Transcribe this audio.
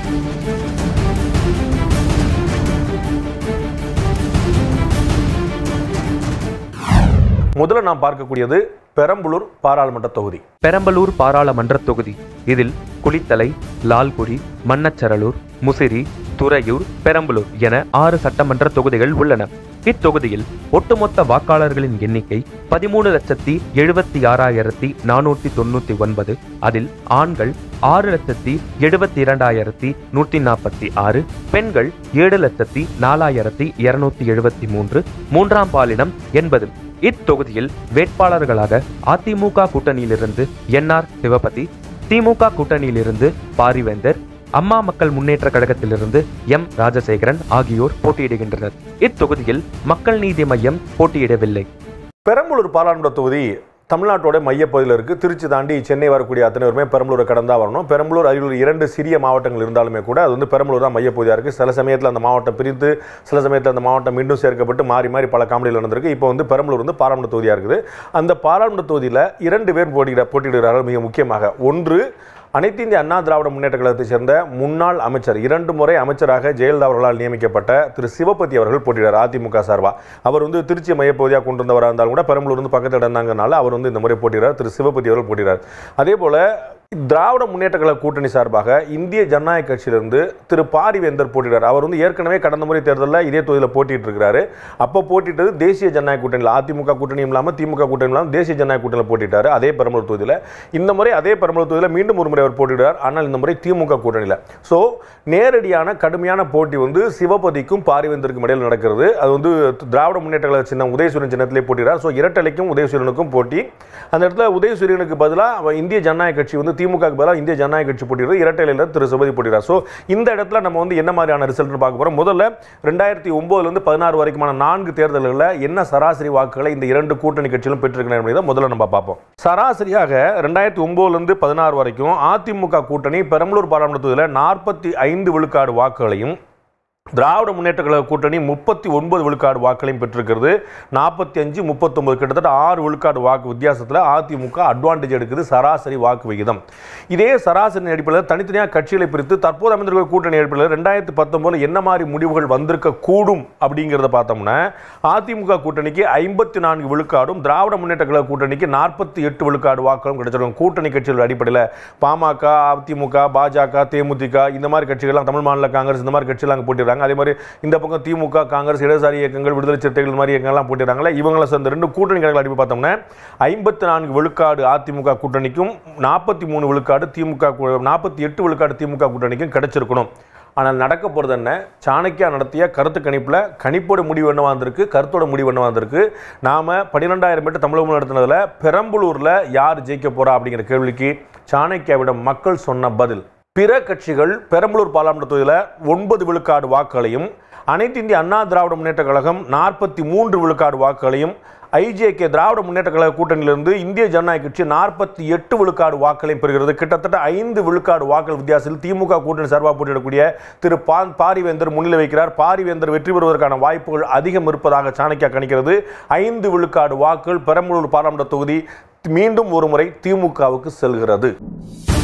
முதல்ல நாம் பார்க்கக்கூடியது பெரம்பலூர் பாராளுமன்ற தொகுதி பெரம்பலூர் பாராளுமன்ற தொகுதி இதில் குளித்தலை லால்குடி மன்னச்சரலூர் முசிறி துறையூர் பெரம்பலூர் என ஆறு சட்டமன்ற தொகுதிகள் உள்ளன இத்தொகுதியில் ஒட்டுமொத்த வாக்காளர்களின் எண்ணிக்கை பதிமூணு லட்சத்தி எழுபத்தி ஆறாயிரத்தி நானூற்றி தொண்ணூத்தி ஒன்பது அதில் ஆண்கள் ஆறு லட்சத்தி எழுபத்தி இரண்டாயிரத்தி நூற்றி நாற்பத்தி ஆறு பெண்கள் ஏழு லட்சத்தி நாலாயிரத்தி இருநூத்தி எழுபத்தி மூன்று மூன்றாம் பாலினம் எண்பது இத்தொகுதியில் வேட்பாளர்களாக அதிமுக கூட்டணியிலிருந்து என்ஆர் சிவபதி திமுக கூட்டணியிலிருந்து பாரிவேந்தர் அம்மா மக்கள் முன்னேற்ற கழகத்திலிருந்து எம் ராஜசேகரன் ஆகியோர் போட்டியிடுகின்றனர் இத்தொகுதியில் மக்கள் நீதி மையம் போட்டியிடவில்லை பெரம்பலூர் பாராளுமன்ற தொகுதி தமிழ்நாட்டோட மையப்பகுதியில் இருக்குது திருச்சி தாண்டி சென்னை வரக்கூடிய அத்தனை பேருமே பெரம்பலூரை கடந்தா வரணும் பெரம்பலூர் அரியலூர் இரண்டு சிறிய மாவட்டங்கள் இருந்தாலுமே கூட அது வந்து பெரம்பலூர் தான் மையப்பகுதியாக இருக்குது சில சமயத்தில் அந்த மாவட்டம் பிரித்து சில சமயத்தில் அந்த மாவட்டம் மீண்டும் சேர்க்கப்பட்டு மாறி மாறி பல காமெடியில் நடந்திருக்கு இப்போ வந்து பெரம்பலூர் வந்து பாராளுமன்ற தொகுதியாக இருக்குது அந்த பாராளுமன்ற தொகுதியில் இரண்டு பேர் போட்டியிட போட்டியிடுகிறார்கள் மிக முக்கியமாக ஒன்று அனைத்து இந்திய அண்ணா திராவிட முன்னேற்ற கழகத்தைச் சேர்ந்த முன்னாள் அமைச்சர் இரண்டு முறை அமைச்சராக ஜெயலலிதா அவர்களால் நியமிக்கப்பட்ட திரு சிவபதி அவர்கள் போட்டியிடார் அதிமுக சார்பா அவர் வந்து திருச்சி மையப்பகுதியாக கொண்டு வந்தவராக இருந்தாலும் கூட பெரம்பலூர் வந்து பக்கத்தில் இருந்தாங்கனால அவர் வந்து இந்த முறை போட்டியிடார் திரு சிவபதி அவர்கள் போட்டியிடார் அதே போல திராவிட முன்னேற்ற கழக கூட்டணி சார்பாக இந்திய ஜனநாயக கட்சியிலிருந்து திரு பாரிவேந்தர் போட்டியிடார் அவர் வந்து ஏற்கனவே கடந்த முறை தேர்தலில் இதே தொகுதியில் போட்டிட்டு இருக்கிறாரு அப்போ போட்டிட்டது தேசிய ஜனநாயக கூட்டணியில் அதிமுக கூட்டணியும் இல்லாமல் திமுக கூட்டணி இல்லாமல் தேசிய ஜனநாயக கூட்டணியில் போட்டிட்டாரு அதே பெரம்பலூர் தொகுதியில் இந்த முறை அதே பெரம்பலூர் தொகுதியில் மீண்டும் ஒரு முறை அவர் போட்டியிடார் ஆனால் இந்த முறை திமுக கூட்டணியில் ஸோ நேரடியான கடுமையான போட்டி வந்து சிவபதிக்கும் பாரிவேந்தருக்கும் இடையில் நடக்கிறது அது வந்து திராவிட முன்னேற்ற கழக சின்னம் உதயசூரியன் சின்னத்திலே போட்டியிடார் ஸோ இரட்டலைக்கும் உதயசூரியனுக்கும் போட்டி அந்த இடத்துல உதயசூரியனுக்கு பதிலாக அவ இந்திய ஜனநாயக கட்சி வந்து திமுகவுக்கு பதிலாக இந்திய ஜனநாயக கட்சி போட்டியிடுறது இரட்டையில திரு சிவபதி போட்டியிடார் ஸோ இந்த இடத்துல நம்ம வந்து என்ன மாதிரியான ரிசல்ட்னு பார்க்க போகிறோம் முதல்ல ரெண்டாயிரத்தி ஒம்போதுலேருந்து பதினாறு வரைக்குமான நான்கு தேர்தல்களில் என்ன சராசரி வாக்குகளை இந்த இரண்டு கூட்டணி கட்சிகளும் பெற்றிருக்கின்றன என்பதை முதல்ல நம்ம பார்ப்போம் சராசரியாக ரெண்டாயிரத்தி ஒம்போதுலேருந்து பதினாறு வரைக்கும் அதிமுக கூட்டணி பெரம்பலூர் பாராளுமன்ற தொகுதியில் நாற்பத்தி ஐந்து விழுக்காடு வாக்குகளையும் திராவிட முன்னேற்ற கழக கூட்டணி முப்பத்தி ஒன்பது விழுக்காடு வாக்குகளையும் பெற்றிருக்கிறது நாற்பத்தி அஞ்சு முப்பத்தொன்பது கிட்டத்தட்ட ஆறு விழுக்காடு வாக்கு வித்தியாசத்தில் அதிமுக அட்வான்டேஜ் எடுக்குது சராசரி வாக்கு விகிதம் இதே சராசரி அடிப்படையில் தனித்தனியாக கட்சிகளை பிரித்து தற்போது அமைந்திருக்கிற கூட்டணி அடிப்படையில் ரெண்டாயிரத்தி பத்தொன்பதில் என்ன மாதிரி முடிவுகள் வந்திருக்க கூடும் அப்படிங்கிறத பார்த்தோம்னா அதிமுக கூட்டணிக்கு ஐம்பத்தி நான்கு விழுக்காடும் திராவிட முன்னேற்ற கழக கூட்டணிக்கு நாற்பத்தி எட்டு விழுக்காடு வாக்குகளும் கிடைச்சிருக்கும் கூட்டணி கட்சிகள் அடிப்படையில் பாமக அதிமுக பாஜக தேமுதிக இந்த மாதிரி கட்சிகள்லாம் தமிழ் மாநில காங்கிரஸ் இந்த மாதிரி கட்சிகள் அங்கே போட்டிடுறாங்க அதே மாதிரி இந்த பக்கம் திமுக காங்கிரஸ் இடதுசாரி இயக்கங்கள் விடுதலை சிறுத்தைகள் இந்த மாதிரி இயக்கங்கள்லாம் போட்டிடுறாங்களே இவங்களை சேர்ந்த ரெண்டு கூட்டணி கட்சிகள் அடிப்படை பார்த்தோம்னா ஐம்பத்தி நான்கு விழுக்காடு அதிமுக கூட்டணிக்கும் நாற்பத்தி மூணு விழுக்காடு திமுக நாற்பத்தி எட்டு விழுக்காடு திமுக கூட்டணிக்கும் கிடைச்சிருக்கணும் ஆனால் நடக்க போகிறது என்ன சாணக்கியா நடத்திய கருத்து கணிப்பில் கணிப்போட முடிவு என்னவா இருந்திருக்கு கருத்தோட முடிவு என்னவா இருந்திருக்கு நாம் பன்னிரெண்டாயிரம் பேர் தமிழகம் நடத்தினதில் பெரம்பலூரில் யார் ஜெயிக்க போகிறா அப்படிங்கிற கேள்விக்கு சாணக்கியாவிடம் மக்கள் சொன்ன பதில் பிற கட்சிகள் பெரம்பலூர் பாராளுமன்ற தொகுதியில் ஒன்பது விழுக்காடு வாக்குகளையும் அனைத்து இந்திய அண்ணா திராவிட முன்னேற்ற கழகம் நாற்பத்தி மூன்று விழுக்காடு வாக்குகளையும் ஐஜேகே திராவிட முன்னேற்ற கழக கூட்டணியிலிருந்து இந்திய ஜனநாயக கட்சி நாற்பத்தி எட்டு விழுக்காடு வாக்குகளையும் பெறுகிறது கிட்டத்தட்ட ஐந்து விழுக்காடு வாக்குகள் வித்தியாசத்தில் திமுக கூட்டணி சார்பாக போட்டியிடக்கூடிய திரு பா பாரிவேந்தர் முன்னிலை வைக்கிறார் பாரிவேந்தர் வெற்றி பெறுவதற்கான வாய்ப்புகள் அதிகம் இருப்பதாக சாணக்கியா கணிக்கிறது ஐந்து விழுக்காடு வாக்குகள் பெரம்பலூர் பாராளுமன்ற தொகுதி மீண்டும் ஒரு முறை திமுகவுக்கு செல்கிறது